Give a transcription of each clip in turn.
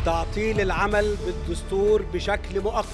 تعطيل العمل بالدستور بشكل مؤقت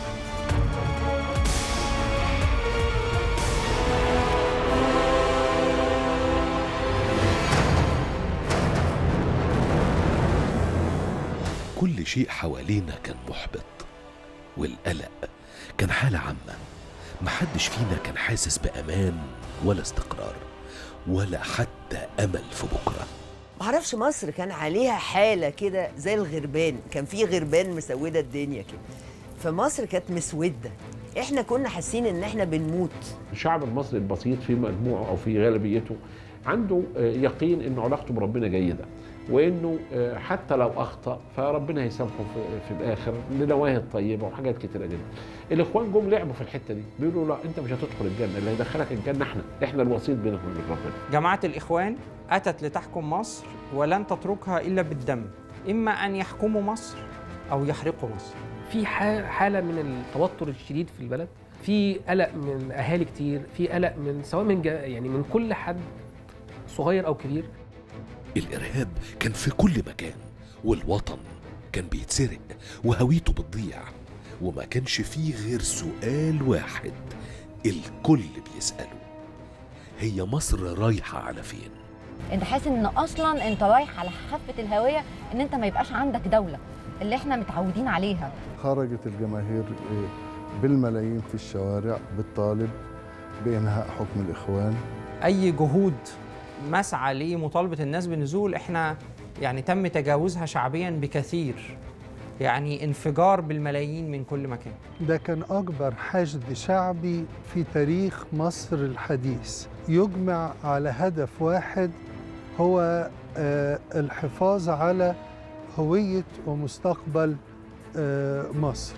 كل شيء حوالينا كان محبط والقلق كان حالة عامة محدش فينا كان حاسس بأمان ولا استقرار ولا حتى أمل في بكرة معرفش مصر كان عليها حالة كده زي الغربان كان في غربان مسودة الدنيا كده فمصر كانت مسودة احنا كنا حاسين ان احنا بنموت الشعب المصري البسيط في مجموعه او في غالبيته عنده آه، يقين ان علاقته بربنا جيده وانه آه، حتى لو اخطا فربنا هيسامحه في, في الاخر لنواهي طيبه وحاجات كتيره جدا. الاخوان جم لعبوا في الحته دي بيقولوا لا انت مش هتدخل الجنه اللي هيدخلك الجنه احنا احنا الوسيط بينك وبين ربنا. جماعة الإخوان أتت لتحكم مصر ولن تتركها إلا بالدم إما أن يحكموا مصر أو يحرقوا مصر في ح- حاله من التوتر الشديد في البلد في قلق من اهالي كتير في قلق من سواء من جا يعني من كل حد صغير او كبير الإرهاب كان في كل مكان والوطن كان بيتسرق وهويته بتضيع وما كانش فيه غير سؤال واحد الكل بيسأله هي مصر رايحة على فين؟ انت حاسس ان اصلا انت رايح على حافه الهويه ان انت ما يبقاش عندك دوله اللي احنا متعودين عليها خرجت الجماهير إيه، بالملايين في الشوارع بالطالب بإنهاء حكم الإخوان أي جهود مسعى لمطالبة الناس بالنزول إحنا يعني تم تجاوزها شعبيا بكثير يعني انفجار بالملايين من كل مكان ده كان أكبر حشد شعبي في تاريخ مصر الحديث يجمع على هدف واحد هو آه، الحفاظ على هوية ومستقبل آه، مصر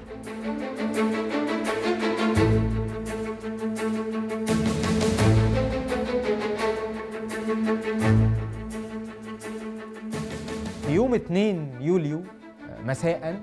يوم 2 يوليو مساء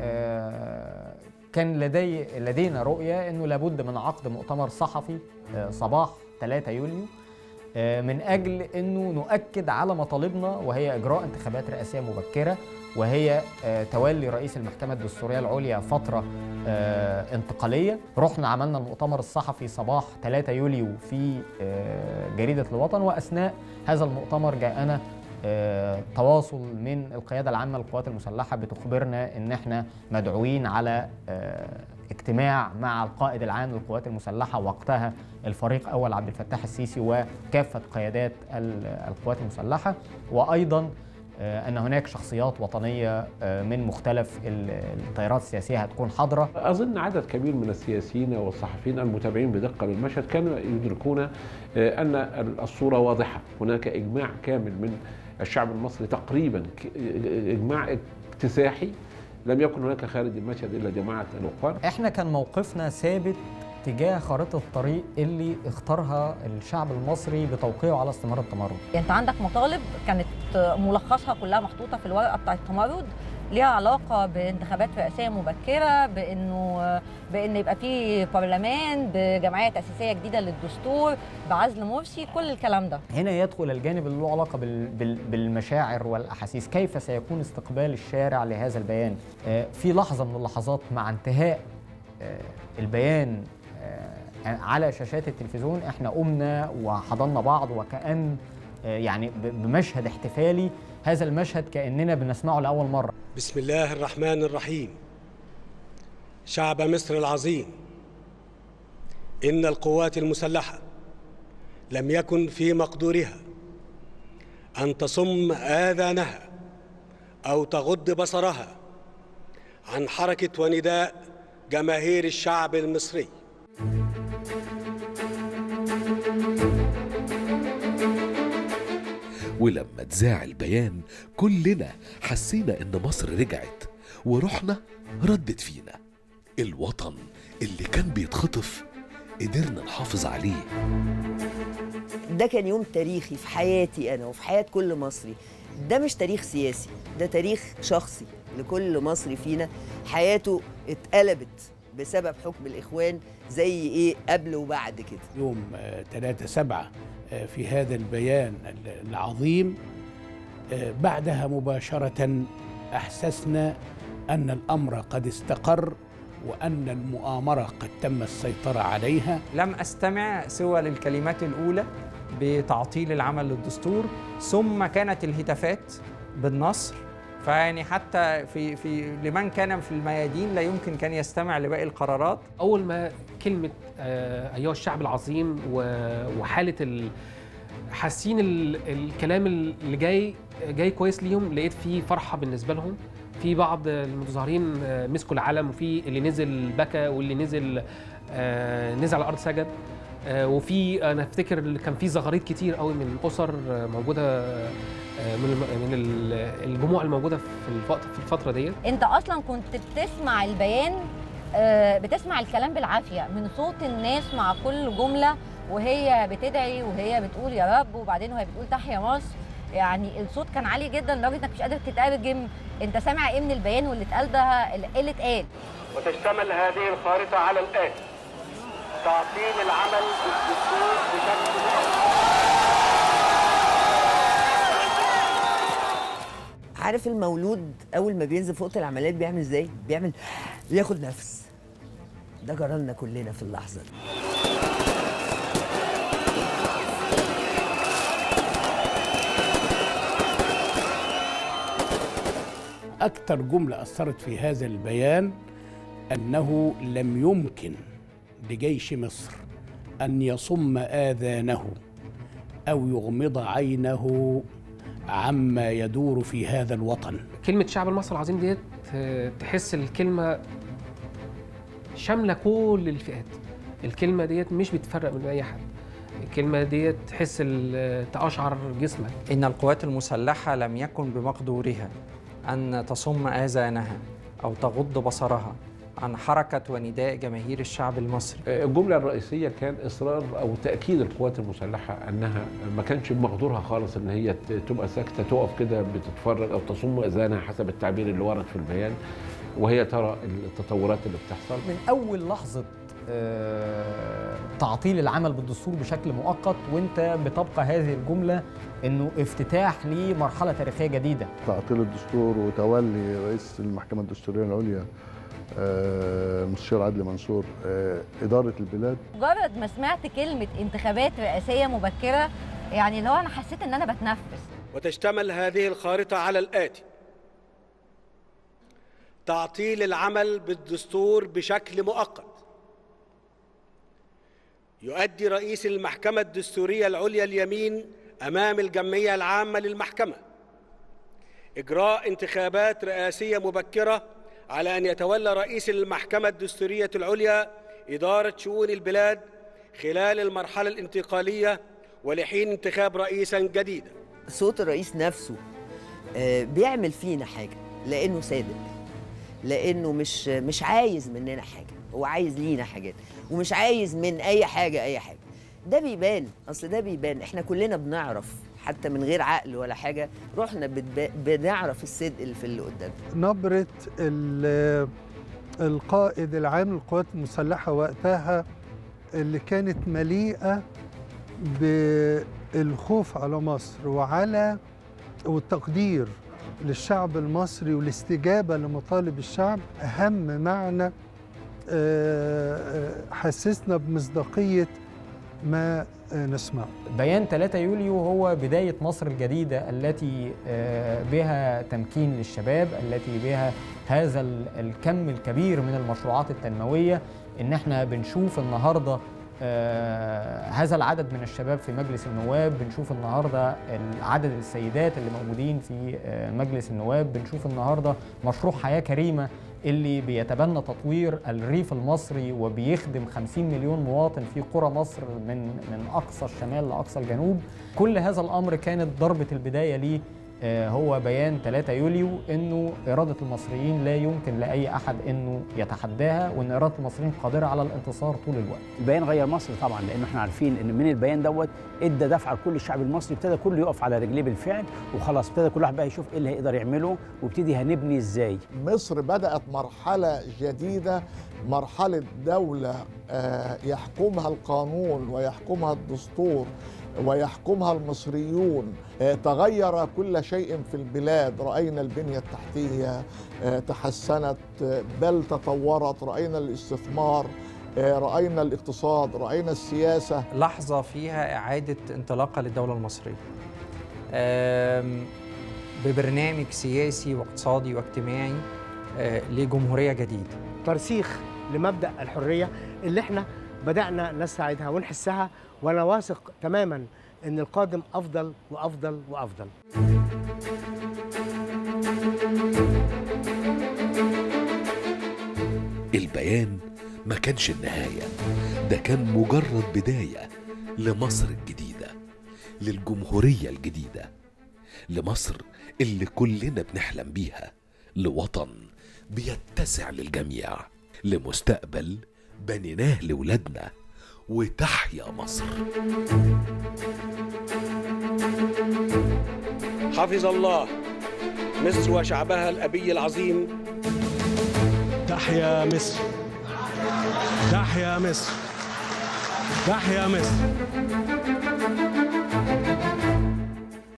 آه، كان لدي لدينا رؤية أنه لابد من عقد مؤتمر صحفي آه، صباح 3 يوليو آه، من أجل أنه نؤكد على مطالبنا وهي إجراء انتخابات رئاسية مبكرة وهي آه، تولي رئيس المحكمة الدستورية العليا فترة آه، انتقالية رحنا عملنا المؤتمر الصحفي صباح 3 يوليو في آه، جريدة الوطن وأثناء هذا المؤتمر جاءنا آه، تواصل من القيادة العامة للقوات المسلحة بتخبرنا إن إحنا مدعوين على آه، اجتماع مع القائد العام للقوات المسلحة وقتها الفريق أول عبد الفتاح السيسي وكافة قيادات ال- القوات المسلحة وأيضا آه، أن هناك شخصيات وطنية آه، من مختلف ال- التيارات السياسية هتكون حاضرة اظن عدد كبير من السياسيين والصحفيين المتابعين بدقه للمشهد كانوا يدركون آه، ان الصوره واضحه هناك اجماع كامل من الشعب المصري تقريبا ك- اجماع اكتساحي لم يكن هناك خارج المشهد الا جماعه الاخوان احنا كان موقفنا ثابت تجاه خارطة الطريق اللي اختارها الشعب المصري بتوقيعه على استمرار التمرد يعني انت عندك مطالب كانت ملخصها كلها محطوطه في الورقه بتاعه التمرد ليها علاقه بانتخابات رئاسيه مبكره بانه بان يبقى في برلمان بجمعيه تاسيسيه جديده للدستور بعزل مرسي كل الكلام ده هنا يدخل الجانب اللي له علاقة بال- بال- بالمشاعر والأحاسيس كيف سيكون استقبال الشارع لهذا البيان آه، في لحظة من اللحظات مع انتهاء آه، البيان آه، على شاشات التلفزيون احنا قمنا وحضنا بعض وكأن آه، يعني ب- بمشهد احتفالي هذا المشهد كأننا بنسمعه لأول مرة بسم الله الرحمن الرحيم شعب مصر العظيم إن القوات المسلحة لم يكن في مقدورها أن تصم آذانها أو تغض بصرها عن حركة ونداء جماهير الشعب المصري ولما اتذاع البيان كلنا حسينا ان مصر رجعت وروحنا ردت فينا الوطن اللي كان بيتخطف قدرنا نحافظ عليه ده كان يوم تاريخي في حياتي أنا وفي حياة كل مصري ده مش تاريخ سياسي ده تاريخ شخصي لكل مصري فينا حياته اتقلبت بسبب حكم الإخوان زي إيه قبل وبعد كده يوم 3 7 في هذا البيان ال- العظيم آه، بعدها مباشرة أحسسنا أن الأمر قد استقر وأن المؤامرة قد تم السيطرة عليها لم أستمع سوى للكلمات الأولى بتعطيل العمل للدستور ثم كانت الهتافات بالنصر فيعني حتى في في لمن كان في الميادين لا يمكن كان يستمع لباقي القرارات اول ما كلمه آه، ايها الشعب العظيم و- وحاله ال... حاسين ال... الكلام اللي جاي جاي كويس ليهم لقيت فيه فرحه بالنسبه لهم في بعض المتظاهرين آه، مسكوا العلم وفي اللي نزل بكى واللي نزل آه، نزل على الارض سجد آه، وفي انا افتكر اللي كان في زغاريد كتير قوي من الاسر آه، موجوده آه، من الم- من ال- الجموع الموجوده في الوقت في الفتره ديت انت اصلا كنت بتسمع البيان آه، بتسمع الكلام بالعافيه من صوت الناس مع كل جمله وهي بتدعي وهي بتقول يا رب وبعدين وهي بتقول تحيا مصر يعني الصوت كان عالي جدا لدرجه انك مش قادر تترجم انت سامع ايه من البيان واللي اتقال ده ايه اللي اتقال وتشتمل هذه الخارطة على الآتي تعطيل العمل بالدستور بشكل عارف المولود اول ما بينزل فوق العمليات بيعمل ازاي بيعمل ياخد نفس ده جرالنا كلنا في اللحظه دي أكثر جملة أثرت في هذا البيان أنه لم يمكن لجيش مصر أن يصم آذانه أو يغمض عينه عما يدور في هذا الوطن كلمة شعب المصري العظيم ديت آه، تحس الكلمة شاملة كل الفئات الكلمة ديت مش بتفرق من أي حد الكلمة ديت تحس ال- تقشعر جسمك إن القوات المسلحة لم يكن بمقدورها أن تصم آذانها أو تغض بصرها عن حركة ونداء جماهير الشعب المصري الجملة الرئيسية كان إصرار أو تأكيد القوات المسلحة أنها ما كانش بمقدورها خالص إن هي ت- تبقى ساكتة تقف كده بتتفرج أو تصم أذانها حسب التعبير اللي ورد في البيان وهي ترى التطورات اللي بتحصل من اول لحظه آه، تعطيل العمل بالدستور بشكل مؤقت وانت بتبقى هذه الجمله انه افتتاح لمرحله تاريخيه جديده تعطيل الدستور وتولي رئيس المحكمة الدستورية العليا آه، المستشار عدلي منصور آه، إدارة البلاد مجرد ما سمعت كلمه انتخابات رئاسيه مبكره يعني لو انا حسيت ان انا بتنفس وتشتمل هذه الخارطة على الآتي تعطيل العمل بالدستور بشكل مؤقت يؤدي رئيس المحكمة الدستورية العليا اليمين أمام الجمعية العامة للمحكمة إجراء انتخابات رئاسية مبكرة على أن يتولى رئيس المحكمة الدستورية العليا إدارة شؤون البلاد خلال المرحلة الانتقالية ولحين انتخاب رئيسا جديدا صوت الرئيس نفسه آه، بيعمل فينا حاجه لانه صادق لانه مش مش عايز مننا حاجه هو عايز لينا حاجات ومش عايز من اي حاجه اي حاجه ده بيبان اصل ده بيبان احنا كلنا بنعرف حتى من غير عقل ولا حاجه روحنا بتبا- بنعرف الصدق اللي في اللي قدامنا نبرة ال- القائد العام للقوات المسلحة وقتها اللي كانت مليئة بالخوف على مصر وعلى والتقدير للشعب المصري والاستجابة لمطالب الشعب أهم معنى آه، آه، حسسنا بمصداقية ما آه، نسمعه بيان 3 يوليو هو بداية مصر الجديدة التي آه، بها تمكين للشباب التي بها هذا ال- الكم الكبير من المشروعات التنموية إن احنا بنشوف النهاردة آه، هذا العدد من الشباب في مجلس النواب بنشوف النهاردة عدد السيدات اللي موجودين في آه، مجلس النواب بنشوف النهاردة مشروع حياة كريمة اللي بيتبنى تطوير الريف المصري وبيخدم 50 مليون مواطن في قرى مصر من من اقصى الشمال لاقصى الجنوب كل هذا الامر كانت ضربه البدايه ليه آه، هو بيان 3 يوليو انه اراده المصريين لا يمكن لاي احد انه يتحداها وان اراده المصريين قادره على الانتصار طول الوقت البيان غير مصر طبعا لان احنا عارفين ان من البيان دوت ادى دفعه لكل الشعب المصري ابتدى كله يقف على رجليه بالفعل وخلاص ابتدى كل واحد بقى يشوف ايه اللي هيقدر يعمله وابتدي هنبني ازاي مصر بدأت مرحلة جديدة مرحلة دولة آه، يحكمها القانون ويحكمها الدستور ويحكمها المصريون آه، تغير كل شيء في البلاد رأينا البنية التحتية آه، تحسنت آه، بل تطورت رأينا الاستثمار آه، رأينا الاقتصاد رأينا السياسة لحظة فيها إعادة انطلاقة للدولة المصرية آم، ببرنامج سياسي واقتصادي واجتماعي آه، لجمهورية جديدة ترسيخ لمبدا الحريه اللي احنا بدانا نستعيدها ونحسها وانا واثق تماما ان القادم افضل وافضل وافضل البيان ما كانش النهاية ده كان مجرد بداية لمصر الجديدة للجمهورية الجديدة لمصر اللي كلنا بنحلم بيها لوطن بيتسع للجميع لمستقبل بنيناه لولادنا وتحيا مصر حفظ الله مصر وشعبها الأبي العظيم تحيا مصر تحيا مصر تحيا مصر